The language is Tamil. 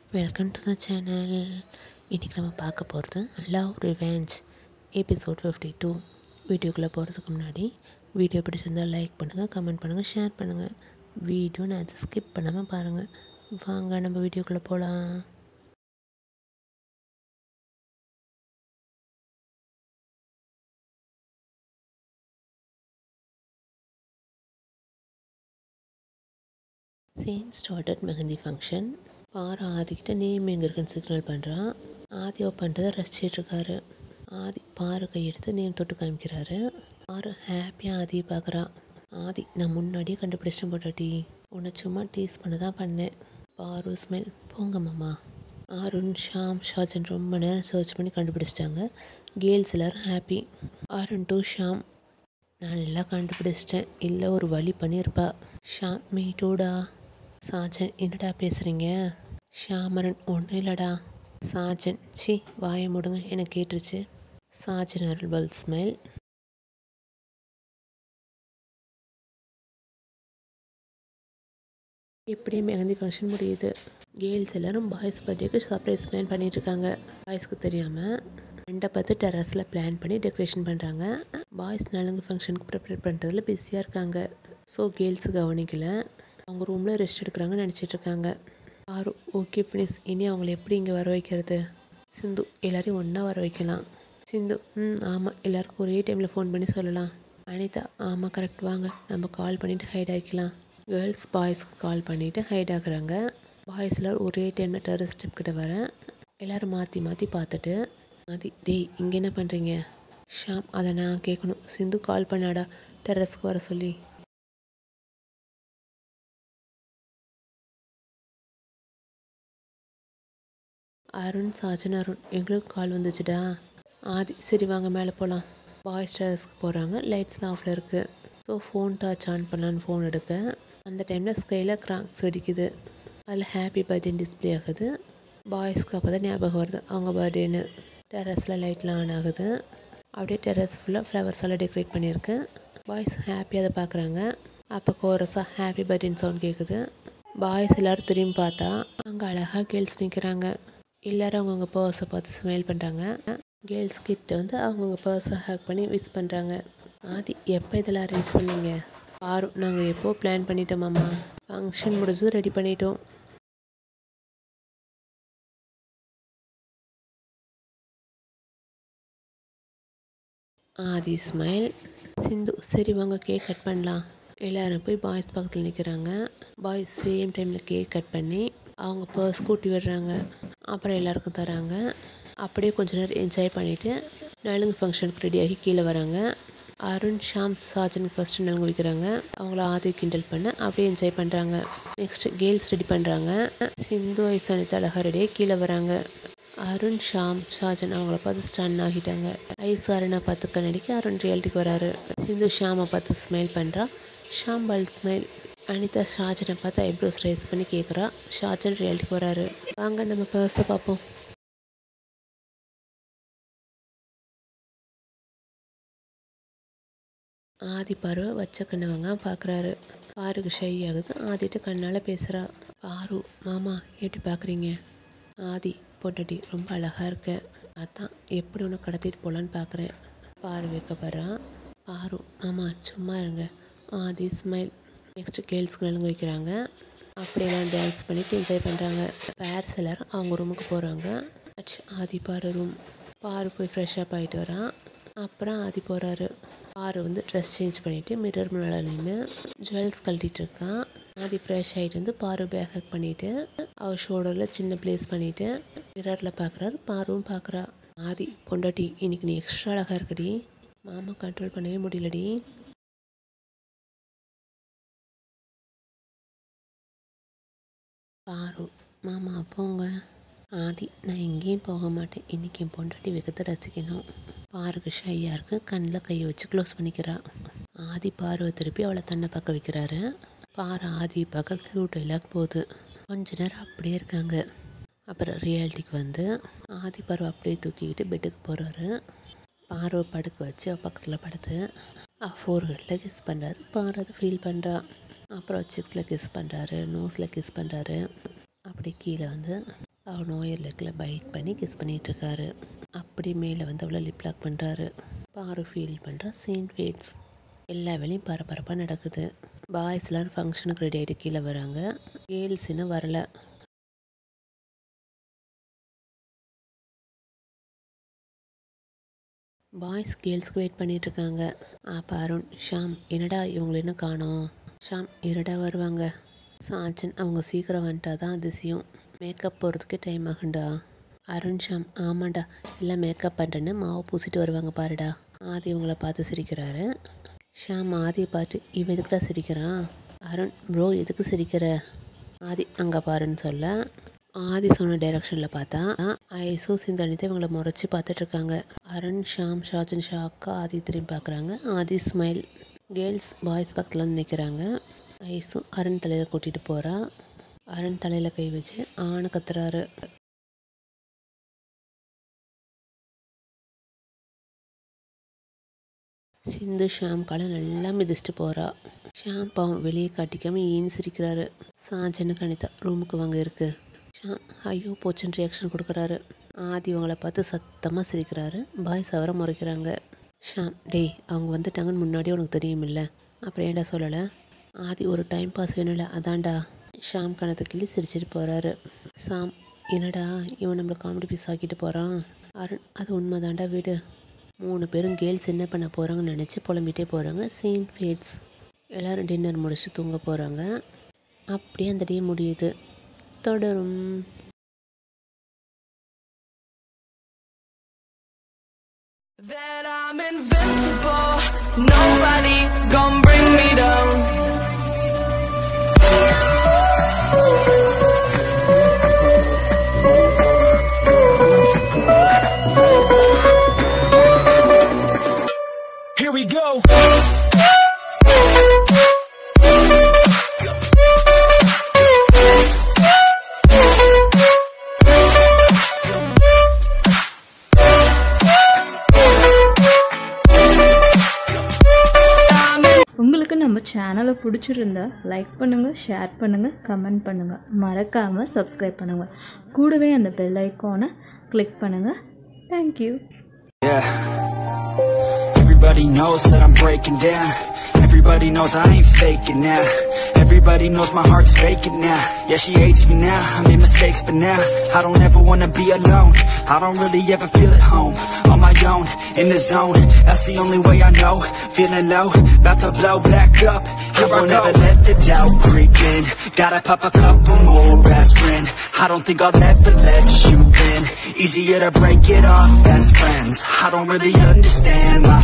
வெல்கம் டு த சேனல் இன்றைக்கி நம்ம பார்க்க போகிறது love revenge episode fifty two வீடியோக்குள்ளே போகிறதுக்கு முன்னாடி வீடியோ பிடிச்சிருந்தால் லைக் பண்ணுங்கள் கமெண்ட் பண்ணுங்கள் ஷேர் பண்ணுங்கள் வீடியோ நான் ஸ்கிப் பண்ணாமல் பாருங்கள் வாங்க நம்ம வீடியோக்குள்ளே போகலாம் சேம் ஸ்டார்டட் மெஹந்தி ஃபங்க்ஷன் பாரு ஆதிக்கிட்ட நேம் எங்கே இருக்குன்னு சிக்னல் பண்ணுறான் ஆதி அவ பண்ணுறதை ரசிச்சிட்ருக்காரு ஆதி பாரு கையெடுத்து நேம் தொட்டு காமிக்கிறாரு பாரு ஹாப்பியாக ஆதியை பார்க்குறா ஆதி நான் முன்னாடியே கண்டுபிடிச்சிட்டேன் போட்டாட்டி உன்னை சும்மா டீஸ் பண்ண தான் பண்ணேன் பாரு ஸ்மெல் போங்க மாமா அருண் ஷாம் ஷாஜன் ரொம்ப நேரம் சர்ச் பண்ணி கண்டுபிடிச்சிட்டாங்க கேர்ள்ஸ் எல்லோரும் ஹாப்பி அருண் டு ஷாம் நல்லா கண்டுபிடிச்சிட்டேன் இல்லை ஒரு வழி பண்ணியிருப்பா ஷாம் மீ டூடா சாஜன் என்னடா பேசுகிறீங்க ஷாமரன் ஒன்றும் இல்லைடா சாஜன் சி வாயை முடுங்க எனக்கு கேட்டுருச்சு சாஜன் அருள்பல் ஸ்மெல் இப்படியே மெஹந்தி ஃபங்க்ஷன் முடியுது கேர்ள்ஸ் எல்லாரும் பாய்ஸ் பர்த்டேக்கு சர்ப்ரைஸ் பிளான் பண்ணிகிட்ருக்காங்க பாய்ஸ்க்கு தெரியாமல் மண்டபத்து டெரஸில் பிளான் பண்ணி டெக்கரேஷன் பண்ணுறாங்க பாய்ஸ் நலுங்கு ஃபங்க்ஷனுக்கு ப்ரிப்பேர் பண்ணுறதுல பிஸியாக இருக்காங்க ஸோ கேர்ள்ஸ் கவனிக்கல அவங்க ரூமில் ரெஸ்ட் எடுக்கிறாங்கன்னு நினச்சிட்ருக்காங்க ஆறு ஓகே ஃபினிஸ் இனி அவங்கள எப்படி இங்கே வர வைக்கிறது சிந்து எல்லாரையும் ஒன்றா வர வைக்கலாம் சிந்து ம் ஆமாம் எல்லாருக்கும் ஒரே டைமில் ஃபோன் பண்ணி சொல்லலாம் அனிதா ஆமாம் கரெக்ட் வாங்க நம்ம கால் பண்ணிவிட்டு ஹைட் ஆகிக்கலாம் கேர்ள்ஸ் பாய்ஸ்க்கு கால் பண்ணிவிட்டு ஹைட் ஆகுறாங்க பாய்ஸ் எல்லோரும் ஒரே டைமில் டெரஸ் ஸ்டெப் கிட்ட வரேன் எல்லோரும் மாற்றி மாற்றி பார்த்துட்டு மாற்றி டேய் இங்கே என்ன பண்ணுறீங்க ஷாம் அதை நான் கேட்கணும் சிந்து கால் பண்ணாடா டெரஸ்க்கு வர சொல்லி அருண் சாஜன் அருண் எங்களுக்கு கால் வந்துச்சுடா ஆதி சரி வாங்க மேலே போகலாம் பாய்ஸ் டெரஸ்க்கு போகிறாங்க லைட்ஸ்லாம் ஆஃபில் இருக்குது ஸோ ஃபோன் டச் ஆன் பண்ணலான்னு ஃபோன் எடுக்க அந்த டைமில் ஸ்கையில் கிராக்ஸ் வெடிக்குது அதில் ஹாப்பி பர்த்டே டிஸ்பிளே ஆகுது பாய்ஸ்க்கு அப்போ தான் ஞாபகம் வருது அவங்க பர்த்டேன்னு டெரஸில் லைட்லாம் ஆன் ஆகுது அப்படியே டெரஸ் ஃபுல்லாக ஃப்ளவர்ஸ் எல்லாம் டெக்கரேட் பண்ணியிருக்கு பாய்ஸ் ஹாப்பியாக அதை பார்க்குறாங்க அப்போ கோரஸாக ஹாப்பி பர்த்டேன்னு சவுண்ட் கேட்குது பாய்ஸ் எல்லோரும் திரும்பி பார்த்தா அங்கே அழகாக கேர்ள்ஸ் நிற்கிறாங்க எல்லோரும் அவங்கவுங்க பர்ஸை பார்த்து ஸ்மைல் பண்ணுறாங்க கேர்ள்ஸ் கிட்ட வந்து அவங்கவுங்க பர்ஸை ஹேக் பண்ணி விஸ் பண்ணுறாங்க ஆதி எப்போ இதெல்லாம் அரேஞ்ச் பண்ணீங்க ஆறு நாங்கள் எப்போ பிளான் பண்ணிட்டோமாம்மா ஃபங்க்ஷன் முடிஞ்சது ரெடி பண்ணிட்டோம் ஆதி ஸ்மைல் சிந்து சரி வாங்க கேக் கட் பண்ணலாம் எல்லோரும் போய் பாய்ஸ் பக்கத்தில் நிற்கிறாங்க பாய்ஸ் சேம் டைமில் கேக் கட் பண்ணி அவங்க பர்ஸ் கூட்டி விடுறாங்க அப்புறம் எல்லாருக்கும் தராங்க அப்படியே கொஞ்ச நேரம் என்ஜாய் பண்ணிவிட்டு நலுங்கு ஃபங்க்ஷனுக்கு ரெடியாகி கீழே வராங்க அருண் ஷாம் சாஜனுக்கு ஃபஸ்ட்டு நலுங்கு வைக்கிறாங்க அவங்கள ஆதி கிண்டல் பண்ண அப்படியே என்ஜாய் பண்ணுறாங்க நெக்ஸ்ட் கேர்ள்ஸ் ரெடி பண்ணுறாங்க சிந்து ஐஸ் அனிதா அழகாக ரெடியாக கீழே வராங்க அருண் ஷாம் ஷாஜன் அவங்கள பார்த்து ஸ்டன் ஆகிட்டாங்க ஐஸ் அருணை பார்த்து கண்ணடிக்க அருண் ரியாலிட்டிக்கு வராரு சிந்து ஷாமை பார்த்து ஸ்மைல் பண்ணுறா ஷாம் பல் ஸ்மைல் அனிதா ஷாஜனை பார்த்து ஐப்ரோஸ் ரைஸ் பண்ணி கேட்குறா ஷாஜன் ரியாலிட்டிக்கு வராரு வாங்க நம்ம பர்ஸை பார்ப்போம் ஆதி பாரு வச்ச கண்ணவங்க பார்க்குறாரு பாருக்கு ஷை ஆகுது ஆதிட்டு கண்ணால் பேசுகிறா பாரு மாமா எப்படி பார்க்குறீங்க ஆதி பொட்டட்டி ரொம்ப அழகாக இருக்க அதான் எப்படி உன்னை கடத்திட்டு போகலான்னு பார்க்குறேன் பாரு வைக்கப்படுறான் பாரு மாமா சும்மா இருங்க ஆதி ஸ்மைல் நெக்ஸ்ட்டு கேர்ள்ஸ்க்கு நலுங்கு வைக்கிறாங்க அப்படியெல்லாம் டான்ஸ் பண்ணிவிட்டு என்ஜாய் பண்ணுறாங்க பேர்ஸ் எல்லோரும் அவங்க ரூமுக்கு போகிறாங்க ஆதி பாரு ரூம் பாரு போய் ஃப்ரெஷ் அப் ஆகிட்டு வரான் அப்புறம் ஆதி போகிறாரு பாரு வந்து ட்ரெஸ் சேஞ்ச் பண்ணிவிட்டு மிரர் முன்னால் நின்று ஜுவல்ஸ் கழட்டிட்டு இருக்கான் ஆதி ஃப்ரெஷ் ஆகிட்டு வந்து பாரு பேக் ஹேக் பண்ணிவிட்டு அவர் ஷோல்டரில் சின்ன ப்ளேஸ் பண்ணிவிட்டு மிரரில் பார்க்குறாரு பாருவும் பார்க்குறா ஆதி பொண்டாட்டி இன்னைக்கு நீ எக்ஸ்ட்ரா அழகாக இருக்கடி மாமா கண்ட்ரோல் பண்ணவே முடியலடி பாரு மாமா போங்க ஆதி நான் எங்கேயும் போக மாட்டேன் இன்றைக்கி என் பொண்டாட்டி வெக்கத்தை ரசிக்கணும் பாருக்கு ஷையாக இருக்கு கண்ணில் கையை வச்சு க்ளோஸ் பண்ணிக்கிறா ஆதி பார்வை திருப்பி அவளை தன்னை பார்க்க வைக்கிறாரு பாரு ஆதி பார்க்க க்யூட் எல்லாம் போகுது கொஞ்ச நேரம் அப்படியே இருக்காங்க அப்புறம் ரியாலிட்டிக்கு வந்து ஆதி பார்வை அப்படியே தூக்கிக்கிட்டு பெட்டுக்கு போகிறாரு பார்வை படுக்க வச்சு அவள் பக்கத்தில் படுத்து ஃபோர்ஹெட்டில் கிஸ் பண்ணுறாரு பாரு அதை ஃபீல் பண்ணுறா அப்புறம் சிக்ஸில் கிஸ் பண்ணுறாரு நோஸில் கிஸ் பண்ணுறாரு அப்படி கீழே வந்து அவன் நோயர் லெக்கில் பைட் பண்ணி கிஸ் பண்ணிட்டு இருக்காரு அப்படி மேலே வந்து அவளை லிப் லாக் பண்ணுறாரு பாரு ஃபீல் பண்ணுறா சீன் ஃபேட்ஸ் எல்லா வேலையும் பரபரப்பாக நடக்குது பாய்ஸ் எல்லோரும் ஃபங்க்ஷனுக்கு ரெடி ஆகிட்டு கீழே வராங்க கேர்ள்ஸ் இன்னும் வரல பாய்ஸ் கேர்ள்ஸ்க்கு வெயிட் பண்ணிட்டு இருக்காங்க அப்போ அருண் ஷாம் என்னடா இவங்களை என்ன காணோம் ஷாம் இருடா வருவாங்க சாஞ்சன் அவங்க சீக்கிரம் வந்துட்டா தான் அதிசயம் மேக்கப் போகிறதுக்கு டைம் ஆகுண்டா அருண் ஷாம் ஆமாண்டா எல்லாம் மேக்கப் பண்ணுறேன்னு மாவு பூசிட்டு வருவாங்க பாருடா ஆதி இவங்கள பார்த்து சிரிக்கிறாரு ஷாம் ஆதியை பார்த்து இவன் எதுக்குடா சிரிக்கிறான் அருண் ப்ரோ எதுக்கு சிரிக்கிற ஆதி அங்கே பாருன்னு சொல்ல ஆதி சொன்ன டைரக்ஷனில் பார்த்தா ஐசோ சிந்தனித்தை இவங்களை முறைச்சி பார்த்துட்டு இருக்காங்க அருண் ஷாம் ஷாஜன் ஷா அக்கா ஆதி திரும்பி பார்க்குறாங்க ஆதி ஸ்மைல் கேர்ள்ஸ் பாய்ஸ் பக்கத்தில் வந்து நிற்கிறாங்க ஐசு அருண் தலையில் கூட்டிகிட்டு போகிறா அருண் தலையில் கை வச்சு ஆணை கத்துறாரு சிந்து ஷாம் காலை நல்லா மிதிச்சிட்டு போகிறா ஷாம் பாவம் வெளியே காட்டிக்காம ஏன் சிரிக்கிறாரு சாஞ்சனுக்கு அனிதா ரூமுக்கு வாங்க இருக்கு ஷாம் ஐயோ போச்சுன்னு ரியாக்ஷன் கொடுக்குறாரு ஆதி இவங்கள பார்த்து சத்தமாக சிரிக்கிறாரு பாய்ஸ் அவரை முறைக்கிறாங்க ஷாம் டேய் அவங்க வந்துட்டாங்கன்னு முன்னாடியே உனக்கு தெரியுமில்ல அப்புறம் ஏன்டா சொல்லலை ஆதி ஒரு டைம் பாஸ் வேணும்ல அதான்டா ஷாம் கணத்தை கிள்ளி சிரிச்சிட்டு போகிறாரு சாம் என்னடா இவன் நம்மளை காமெடி பீஸ் ஆக்கிட்டு போகிறான் அருண் அது உண்மைதான்டா வீடு மூணு பேரும் கேர்ள்ஸ் என்ன பண்ண போகிறாங்கன்னு நினச்சி புலம்பிட்டே போகிறாங்க சீன் ஃபேட்ஸ் எல்லோரும் டின்னர் முடிச்சு தூங்க போகிறாங்க அப்படியே அந்த டே முடியுது தொடரும் That I'm invincible, nobody gon' bring me down. Here we go. உங்களுக்கு நம்ம சேனலை பிடிச்சிருந்தா லைக் பண்ணுங்கள் ஷேர் பண்ணுங்கள் கமெண்ட் பண்ணுங்கள் மறக்காமல் சப்ஸ்கிரைப் பண்ணுங்கள் கூடவே அந்த பெல் ஐக்கானை கிளிக் பண்ணுங்கள் thank you Yeah. Everybody knows that I'm breaking down. Everybody knows I ain't faking now. Everybody knows my heart's faking now. Yeah, she hates me now. I made mistakes, but now I don't ever wanna be alone. I don't really ever feel at home. On my own, in the zone. That's the only way I know. Feeling low, about to blow back up. I won't ever let the doubt creep in. Gotta pop a couple more aspirin. I don't think I'll ever let you in. Easier to break it off best friends. I don't really understand why